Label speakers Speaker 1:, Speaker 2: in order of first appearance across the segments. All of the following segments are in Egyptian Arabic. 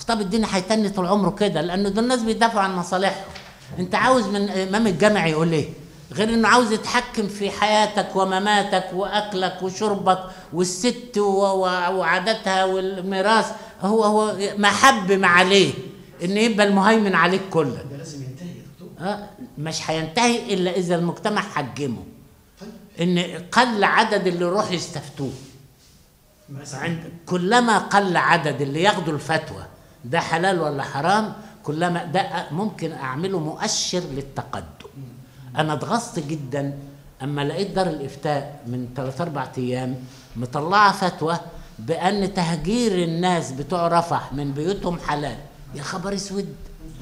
Speaker 1: خطاب الدين هيتني طول عمره كده لانه دول الناس بيدافعوا عن مصالحهم انت عاوز من امام الجامع يقول ايه غير انه عاوز يتحكم في حياتك ومماتك واكلك وشربك والست و- و- وعاداتها والميراث هو هو محب ما عليه ان يبقى المهيمن عليك كله
Speaker 2: ده لازم ينتهي يا دكتور
Speaker 1: آه، مش هينتهي الا اذا المجتمع حجمه
Speaker 2: طيب
Speaker 1: ان قل عدد اللي يروح يستفتوه
Speaker 2: مثلا
Speaker 1: عند كلما قل عدد اللي ياخدوا الفتوى ده حلال ولا حرام كلما ده ممكن اعمله مؤشر للتقدم انا اتغصت جدا اما لقيت دار الافتاء من 3 4 ايام مطلعه فتوى بان تهجير الناس بتوع رفح من بيوتهم حلال يا خبر اسود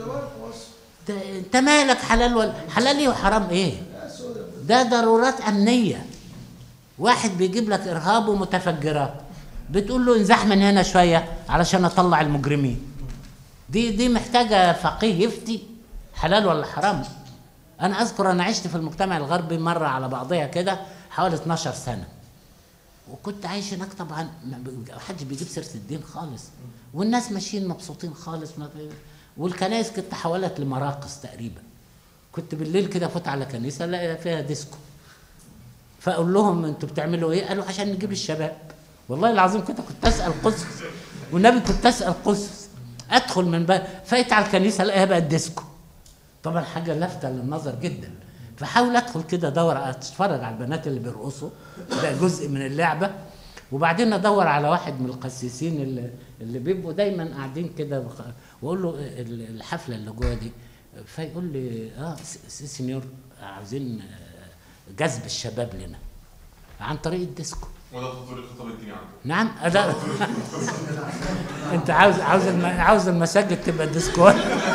Speaker 1: ده- انت مالك حلال ولا حلال ايه وحرام ايه ده ضرورات امنيه واحد بيجيب لك ارهاب ومتفجرات بتقول له انزح من هنا شويه علشان اطلع المجرمين دي دي محتاجه فقيه يفتي حلال ولا حرام انا اذكر انا عشت في المجتمع الغربي مره على بعضها كده حوالي 12 سنه وكنت عايش هناك طبعا ما ب- حدش بيجيب سيره الدين خالص والناس ماشيين مبسوطين خالص ما والكنائس كانت تحولت لمراقص تقريبا كنت بالليل كده فوت على كنيسه الاقي فيها ديسكو فاقول لهم انتوا بتعملوا ايه؟ قالوا عشان نجيب الشباب والله العظيم كنت كنت اسال قصص والنبي كنت اسال قصص ادخل من بقى فايت على الكنيسه الاقيها بقت ديسكو طبعا حاجه لافته للنظر جدا فحاول ادخل كده ادور اتفرج على البنات اللي بيرقصوا ده جزء من اللعبه وبعدين ادور على واحد من القسيسين اللي, اللي بيبقوا دايما قاعدين كده بخ- واقول له ال- الحفله اللي جوه دي فيقول لي اه س- س- سينيور عاوزين آه، جذب الشباب لنا عن طريق الديسكو
Speaker 3: وده طريق خطاب الدين عنده
Speaker 1: نعم أدا... انت عاوز عاوز الم... عاوز المساجد تبقى ديسكو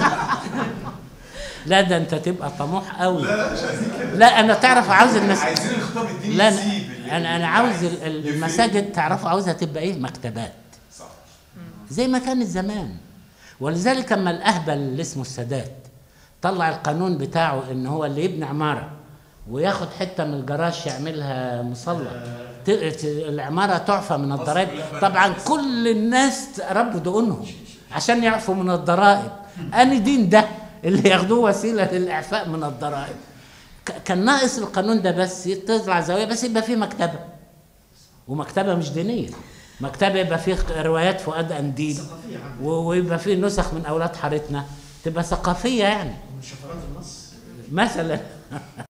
Speaker 1: لا ده انت تبقى طموح قوي لا لا انا تعرف عاوز المس...
Speaker 3: عايزين الخطاب الديني
Speaker 1: لا
Speaker 3: يسيب
Speaker 1: أنا-
Speaker 3: ال-
Speaker 1: انا انا عاوز ال- ال- المساجد تعرفوا عاوزها تبقى ايه مكتبات
Speaker 3: صح
Speaker 1: زي ما كانت زمان ولذلك اما الاهبل اللي اسمه السادات طلع القانون بتاعه ان هو اللي يبني عماره وياخد حته من الجراج يعملها مصلى ت- ت- العماره تعفى من الضرائب طبعا كل الناس ربوا دقونهم عشان يعفوا من الضرائب اني دين ده اللي ياخدوه وسيله للاعفاء من الضرائب ك- كان ناقص القانون ده بس تطلع زاويه بس يبقى فيه مكتبه ومكتبه مش دينيه مكتبه يبقى فيه روايات فؤاد قنديل
Speaker 2: ثقافية عامة
Speaker 1: و- ويبقى فيه نسخ من اولاد حارتنا تبقى ثقافيه يعني
Speaker 2: من شفرات النص
Speaker 1: مثلا